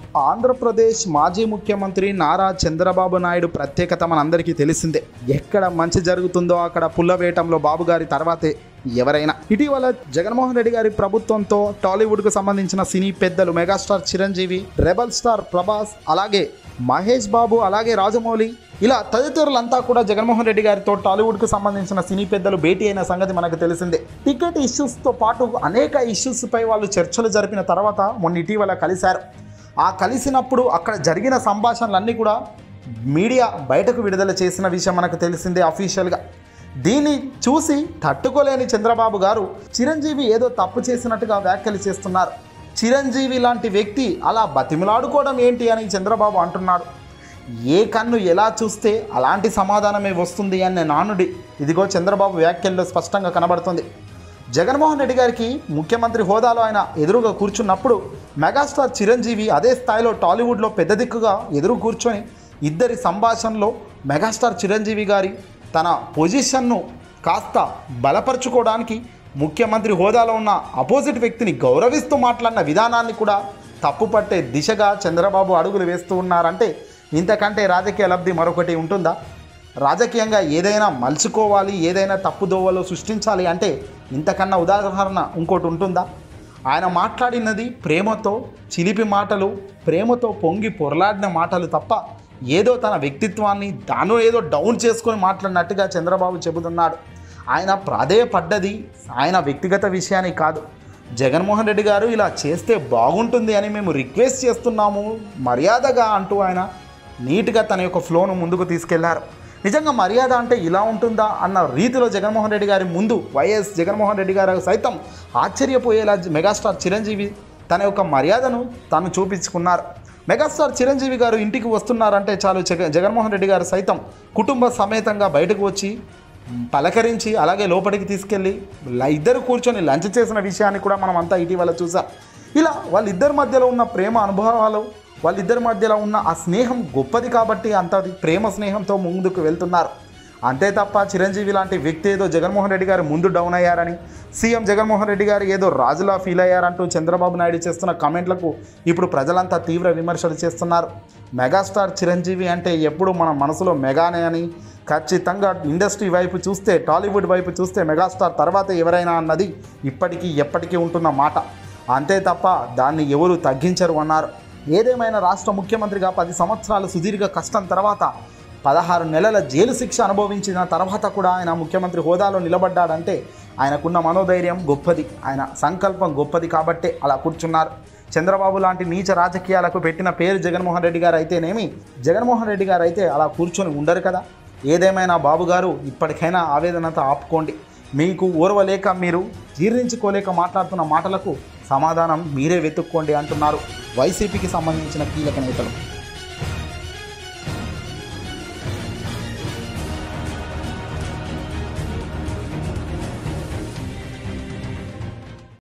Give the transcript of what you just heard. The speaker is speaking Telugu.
ఆంధ్రప్రదేశ్ మాజీ ముఖ్యమంత్రి నారా చంద్రబాబు నాయుడు ప్రత్యేకత మనందరికీ తెలిసిందే ఎక్కడ మంచి జరుగుతుందో అక్కడ పుల్లవేయటంలో బాబు గారి తర్వాతే ఎవరైనా ఇటీవల జగన్మోహన్ రెడ్డి గారి ప్రభుత్వంతో టాలీవుడ్కు సంబంధించిన సినీ పెద్దలు megastar Chiranjeevi rebel star Prabhas అలాగే మహేష్ బాబు అలాగే రాజమౌళి ఇలా తదితరులంతా కూడా జగన్మోహన్ రెడ్డి గారితో టాలీవుడ్కు సంబంధించిన సినీ పెద్దలు భేటీ అయిన సంగతి మనకు తెలిసిందే టికెట్ ఇష్యూస్తో పాటు అనేక ఇష్యూస్పై వాళ్ళు చర్చలు జరిపిన తర్వాత మొన్న ఇటీవల కలిశారు ఆ కలిసినప్పుడు అక్కడ జరిగిన సంభాషణలన్నీ కూడా మీడియా బయటకు విడుదల చేసిన విషయం మనకు తెలిసిందే అఫీషియల్గా దీన్ని చూసి తట్టుకోలేని చంద్రబాబు గారు చిరంజీవి ఏదో తప్పు చేసినట్టుగా వ్యాఖ్యలు చేస్తున్నారు చిరంజీవి లాంటి వ్యక్తి అలా బతిమలాడుకోవడం ఏంటి అని చంద్రబాబు అంటున్నాడు ఏ కన్ను ఎలా చూస్తే అలాంటి సమాధానమే వస్తుంది అనే నానుడి ఇదిగో చంద్రబాబు వ్యాఖ్యల్లో స్పష్టంగా కనబడుతుంది జగన్మోహన్ రెడ్డి గారికి ముఖ్యమంత్రి హోదాలో ఆయన ఎదురుగా కూర్చున్నప్పుడు మెగాస్టార్ చిరంజీవి అదే స్థాయిలో టాలీవుడ్లో పెద్ద దిక్కుగా ఎదురు కూర్చొని ఇద్దరి సంభాషణలో మెగాస్టార్ చిరంజీవి గారి తన పొజిషన్ను కాస్త బలపరుచుకోవడానికి ముఖ్యమంత్రి హోదాలో ఉన్న అపోజిట్ వ్యక్తిని గౌరవిస్తూ మాట్లాడిన విధానాన్ని కూడా తప్పుపట్టే దిశగా చంద్రబాబు అడుగులు వేస్తూ ఉన్నారంటే ఇంతకంటే రాజకీయ లబ్ధి మరొకటి ఉంటుందా రాజకీయంగా ఏదైనా మలుచుకోవాలి ఏదైనా తప్పుదోవలో సృష్టించాలి అంటే ఇంతకన్నా ఉదాహరణ ఇంకోటి ఉంటుందా ఆయన మాట్లాడినది ప్రేమతో చిలిపి మాటలు ప్రేమతో పొంగి పొరలాడిన మాటలు తప్ప ఏదో తన వ్యక్తిత్వాన్ని తాను ఏదో డౌన్ చేసుకొని మాట్లాడినట్టుగా చంద్రబాబు చెబుతున్నాడు ఆయన ప్రాధేయపడ్డది ఆయన వ్యక్తిగత విషయాన్ని కాదు జగన్మోహన్ రెడ్డి గారు ఇలా చేస్తే బాగుంటుంది అని మేము రిక్వెస్ట్ చేస్తున్నాము మర్యాదగా అంటూ ఆయన నీట్గా తన యొక్క ఫ్లోను ముందుకు తీసుకెళ్లారు నిజంగా మర్యాద అంటే ఇలా ఉంటుందా అన్న రీతిలో జగన్మోహన్ రెడ్డి గారి ముందు వైఎస్ జగన్మోహన్ రెడ్డి గారు సైతం ఆశ్చర్యపోయేలా మెగాస్టార్ చిరంజీవి తన యొక్క మర్యాదను తాను చూపించుకున్నారు మెగాస్టార్ చిరంజీవి గారు ఇంటికి వస్తున్నారంటే చాలు జగ జగన్మోహన్ రెడ్డి గారు సైతం కుటుంబ సమేతంగా బయటకు వచ్చి పలకరించి అలాగే లోపలికి తీసుకెళ్ళి ల- ఇద్దరు కూర్చొని లంచ్ చేసిన విషయాన్ని కూడా మనం అంతా ఇటీవల చూసాం ఇలా వాళ్ళిద్దరి మధ్యలో ఉన్న ప్రేమ అనుభవాలు వాళ్ళిద్దరి మధ్యలో ఉన్న ఆ స్నేహం గొప్పది కాబట్టి అంత ప్రేమ స్నేహంతో ముందుకు వెళ్తున్నారు అంతే తప్ప చిరంజీవి లాంటి వ్యక్తి ఏదో జగన్మోహన్ రెడ్డి గారు ముందు డౌన్ అయ్యారని సీఎం జగన్మోహన్ రెడ్డి గారు ఏదో రాజులా ఫీల్ అయ్యారంటూ చంద్రబాబు నాయుడు చేస్తున్న కామెంట్లకు ఇప్పుడు ప్రజలంతా తీవ్ర విమర్శలు చేస్తున్నారు మెగాస్టార్ చిరంజీవి అంటే ఎప్పుడు మన మనసులో మెగానే అని ఖచ్చితంగా ఇండస్ట్రీ వైపు చూస్తే టాలీవుడ్ వైపు చూస్తే మెగాస్టార్ తర్వాత ఎవరైనా అన్నది ఇప్పటికీ ఎప్పటికీ ఉంటున్న మాట అంతే తప్ప దాన్ని ఎవరు తగ్గించరు అన్నారు ఏదేమైనా రాష్ట్ర ముఖ్యమంత్రిగా పది సంవత్సరాల సుదీర్ఘ కష్టం తర్వాత పదహారు నెలల జైలు శిక్ష అనుభవించిన తర్వాత కూడా ఆయన ముఖ్యమంత్రి హోదాలో నిలబడ్డాడంటే ఆయనకున్న మనోధైర్యం గొప్పది ఆయన సంకల్పం గొప్పది కాబట్టే అలా కూర్చున్నారు చంద్రబాబు లాంటి నీచ రాజకీయాలకు పెట్టిన పేరు జగన్మోహన్ రెడ్డి గారు అయితేనేమి జగన్మోహన్ రెడ్డి గారు అయితే అలా కూర్చొని ఉండరు కదా ఏదేమైనా బాబు గారు ఇప్పటికైనా ఆవేదనతో ఆపుకోండి మీకు ఓర్వలేక మీరు జీర్ణించుకోలేక మాట్లాడుతున్న మాటలకు సమాధానం మీరే వెతుక్కోండి అంటున్నారు వైసీపీకి సంబంధించిన కీలక నేతలు